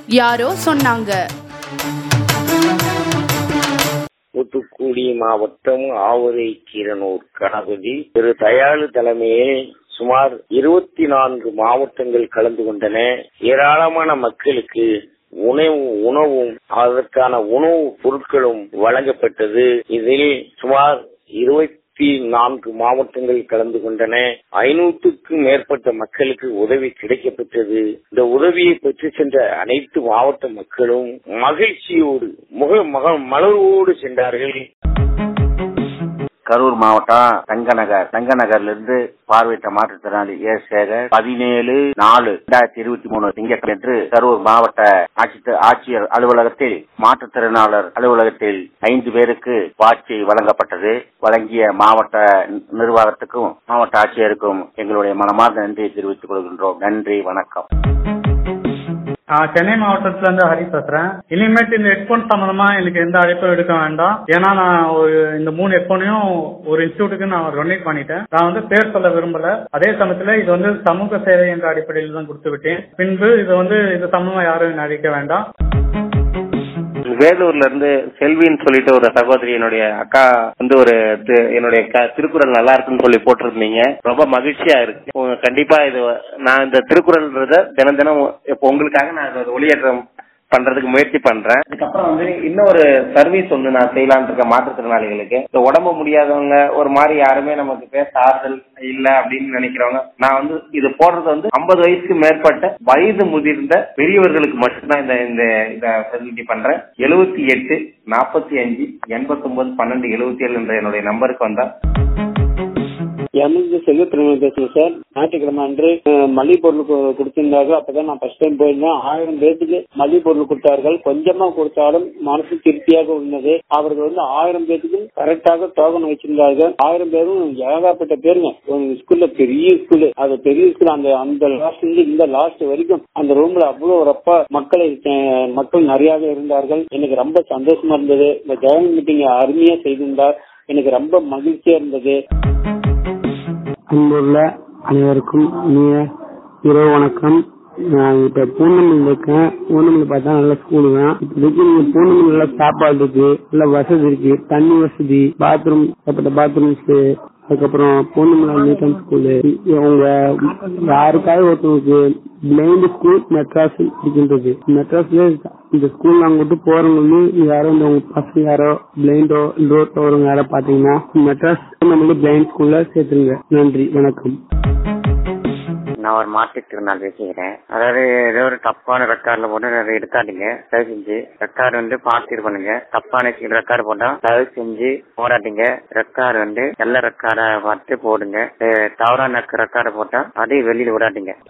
யாரோ சொன்னாங்க தூத்துக்குடி மாவட்டம் ஆவரை கீரனூர் கணபதி திரு தயாளு தலைமையில் சுமார் இருபத்தி நான்கு மாவட்டங்கள் கலந்து கொண்டன ஏராளமான மக்களுக்கு உணவு உணவும் அதற்கான உணவு பொருட்களும் வழங்கப்பட்டது இதில் சுமார் இருபத்தி நான்கு மாவட்டங்கள் கலந்து கொண்டன ஐநூற்றுக்கும் மேற்பட்ட மக்களுக்கு உதவி கிடைக்கப்பெற்றது இந்த உதவியை பெற்று சென்ற அனைத்து மாவட்ட மக்களும் மகிழ்ச்சியோடு முக மக மலர்வோடு சென்றார்கள் கரூர் மாவட்டம் தங்கநகர் தங்கநகர்ல இருந்து பார்வையிட்ட மாற்றுத்திறனாளி ஏ சேகர் பதினேழு நாலு இரண்டாயிரத்தி இருபத்தி மூணு திங்கட்கிழமை கரூர் மாவட்ட ஆட்சித்த- ஆட்சியர் அலுவலகத்தில் மாற்றுத்திறனாளர் அலுவலகத்தில் ஐந்து பேருக்கு வாட்சி வழங்கப்பட்டது வழங்கிய மாவட்ட நிர்வாகத்துக்கும் மாவட்ட ஆட்சியருக்கும் எங்களுடைய மனமார்ந்த நன்றியை தெரிவித்துக் கொள்கின்றோம் நன்றி வணக்கம் ஆஹ் சென்னை மாவட்டத்துல இருந்து ஹரி பேசுறேன் இனிமேட்டு இந்த ஹெட்போன் சம்பந்தமா எனக்கு எந்த அழைப்பும் எடுக்க வேண்டாம் ஏன்னா நான் ஒரு இந்த மூணு ஹெட்போனையும் ஒரு இன்ஸ்டியூட்டுக்கு நான் டொனேட் பண்ணிட்டேன் நான் வந்து பேர் சொல்ல விரும்பல அதே சமயத்துல இது வந்து சமூக சேவை என்ற அடிப்படையில் தான் கொடுத்து விட்டேன் பின்பு இது வந்து இது சம்பந்தமா யாரும் என்னை அழைக்க வேண்டாம் வேலூர்ல இருந்து செல்வின்னு சொல்லிட்டு ஒரு சகோதரி என்னுடைய அக்கா வந்து ஒரு தி- என்னுடைய க- திருக்குறள் நல்லா இருக்குன்னு சொல்லி போட்டிருந்தீங்க ரொம்ப மகிழ்ச்சியா இருக்கு உங்க கண்டிப்பா இது நான் இந்த திருக்குறள்ன்றத தினம் தினம் இப்போ உங்களுக்காக நான் இதை ஒளியேற்றம் பண்றதுக்கு முயற்சி பண்றேன் அதுக்கப்புறம் வந்து இன்னொரு சர்வீஸ் ஒண்ணு நான் செய்யலாம்னு இருக்க மாற்றுத்திறனாளிகளுக்கு இந்த உடம்பு முடியாதவங்க ஒரு மாதிரி யாருமே நமக்கு பேச ஆறுதல் இல்ல அப்படின்னு நினைக்கிறவங்க நான் வந்து இது போடுறது வந்து 50 வயசுக்கு மேற்பட்ட வயது முதிர்ந்த பெரியவர்களுக்கு மட்டும்தான் இந்த இந்த இத ஃபெசிலிட்டி பண்றேன் எழுபத்தி எட்டு நாற்பத்தி அஞ்சு எண்பத்தி ஒன்பது பன்னெண்டு எழுபத்தி ஏழு என்ற என்னுடைய நம்பருக்கு வந்தா எமர்ஜென்சி செல்வத்திறமை பேசுறேன் சார் ஞாயிற்றுக்கிழமை அன்று அஹ், மளிகை பொருள் கொ- கொடுத்திருந்தார்கள் அப்பதான் நான் ஃபர்ஸ்ட் டைம் போயிருந்தேன் ஆயிரம் பேருக்கு மளிகை பொருள் கொடுத்தார்கள் கொஞ்சமா கொடுத்தாலும் மனசு திருப்தியாக உள்ளது அவர்கள் வந்து ஆயிரம் பேருக்கு கரெக்டாக டோக்கன் வச்சிருந்தார்கள் ஆயிரம் பேரும் ஏகப்பட்ட பேருங்க ஒரு ஸ்கூல்ல பெரிய ஸ்கூல் அது பெரிய ஸ்கூல் அந்த அந்த லாஸ்ட் இருந்து இந்த லாஸ்ட் வரைக்கும் அந்த ரூம்ல அவ்வளவு ரப்ப மக்களை அஹ், மக்கள் நிறையாக இருந்தார்கள் எனக்கு ரொம்ப சந்தோஷமா இருந்தது இந்த ஜெகன் மீட்டிங் அருமையா செய்திருந்தார் எனக்கு ரொம்ப மகிழ்ச்சியா இருந்தது அன்புள்ள அனைவருக்கும் இனிய இரவு வணக்கம் நான் இப்ப பூந்தமல்லியில் இருக்கேன் பூந்தமல்லி பார்த்தா நல்ல ஸ்கூலு தான் இப்போதைக்கு நீங்க பூந்தமல்லி நல்ல சாப்பாடு இருக்கு நல்ல வசதி இருக்கு தண்ணி வசதி பாத்ரூம் ஏற்பட்ட பாத்ரூம்ஸ் அதுக்கப்புறம் பூந்தமல்லி நீட்டம் ஸ்கூலு உங்க யாருக்காவது ஒருத்தவங்களுக்கு பிளைண்ட் ஸ்கூல் மெட்ராஸ் இருக்கின்றது மெட்ராஸ்ல இந்த ஸ்கூல் நாங்க விட்டு போறவங்க யாரோ இந்த உங்க பசங்க யாரோ பிளைண்டோ ரோட்ல வரவங்க யாரோ பாத்தீங்கன்னா மெட்ராஸ் நம்மளுக்கு பிளைண்ட் ஸ்கூல்ல சேர்த்துருங்க நன்றி வணக்கம் நான் ஒரு மாற்றுத்திறனாளி பேசுகிறேன் அதாவது ஏதோ ஒரு தப்பான ரெக்கார்ட்ல போட்டு அதை எடுக்காதீங்க தயவு செஞ்சு ரெக்கார்டு வந்து பார்த்து இது பண்ணுங்க தப்பான ரெக்கார்டு போட்டா தயவு செஞ்சு போராட்டீங்க ரெக்கார்டு வந்து நல்ல ரெக்கார்டா பார்த்து போடுங்க அஹ் தவறான ரெக்கார்டை போட்டா அதையும் வெளியில விடாதீங்க